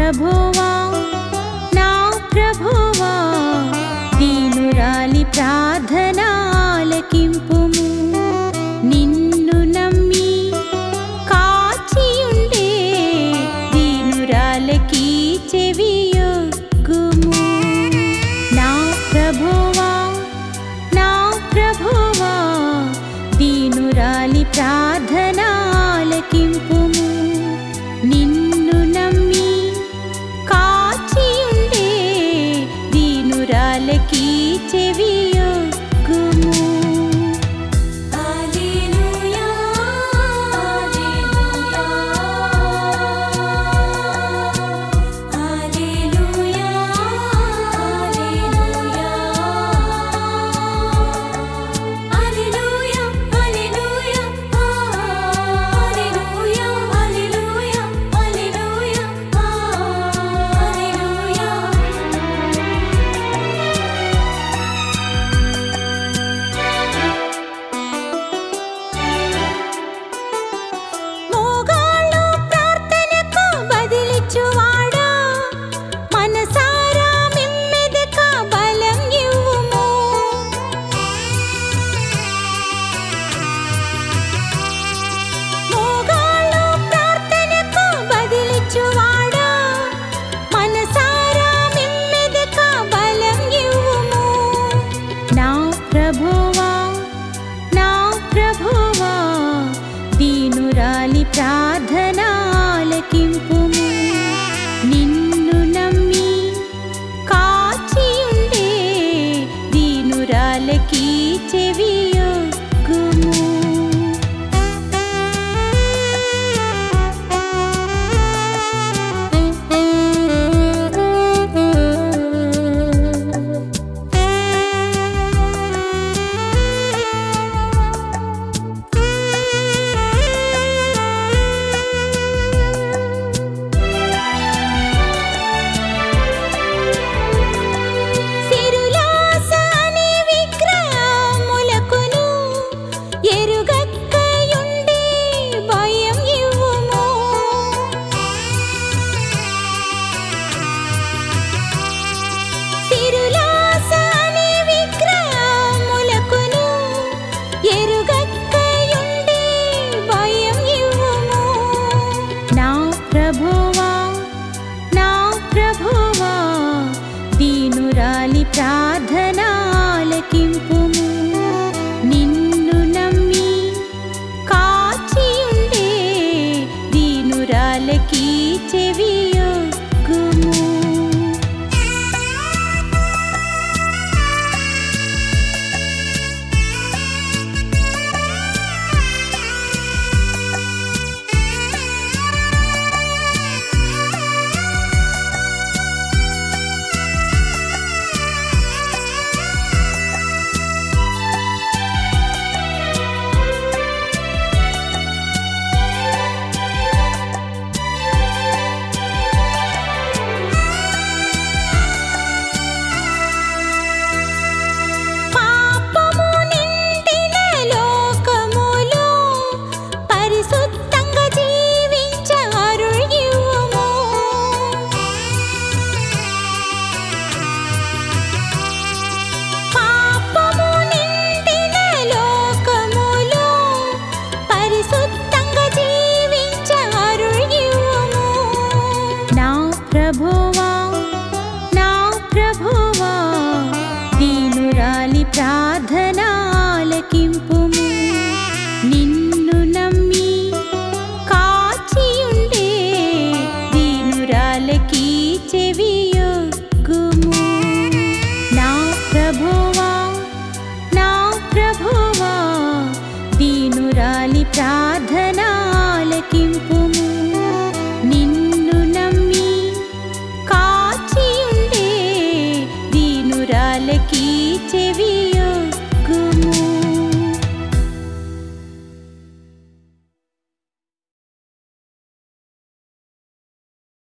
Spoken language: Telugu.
ప్రభువా నా ప్రభువా దీనురాలి ప్రార్థనాలకింపుము నిన్ను నమ్మి కాచియుండే దీనురాలకి చెవియొగ్గుము నా ప్రభువా నా ప్రభువా దీనురాలి ప్రార్థనాలకింపుము నిన్ను నమ్మి కాచియుండే దీనురాలకి చెవియొగ్గుము హల్లెలూయా హల్లెలూయా హల్లెలూయా హల్లెలూయా హల్లెలూయా హల్లెలూయా హల్లెలూయా హల్లెలూయా మోగాళ్ళు ప్రార్థనకు బదిలిచ్చువాడా మనసారా మిమ్మెదక బలం ఇవ్వుము మోగాళ్ళు ప్రార్థనకు బదిలిచ్చువాడా మనసారా మిమ్మెదక బలం ఇవ్వుము నా ప్రభువా నా ప్రభువా దీనురాలి ప్రార్థనాలకింపుము నిన్ను నమ్మి కాచియుండే దీనురాలకి చెవియొగ్గుము సిరులాస అనే విగ్రహములకును ఎరుగక్కయుండే భయం ఇవ్వుము సిరులాస అనే విగ్రహములకును ఎరుగక్కయుండే భయం ఇవ్వుము నా ప్రభువా నా ప్రభువా దీనురాలి ప్రార్థనాలకింపుము నిన్ను నమ్మి కాచియుండే దీనురాలకి చెవియొగ్గుము పాపము నిండిన లోకములో పరిశుద్ధంగా జీవించ అరుళివ్వుము పాపము నిండిన లోకములో పరిశుద్ధంగా జీవించ అరుళివ్వుము నా ప్రభువా నా ప్రభువా దీనురాలి ప్రార్థనాలకింపుము నిన్ను నమ్మి కాచియుండే దీనురాలకి చెవియొగ్గుము నా ప్రభువా నా ప్రభువా దీనురాలి ప్రార్థనాలకింపు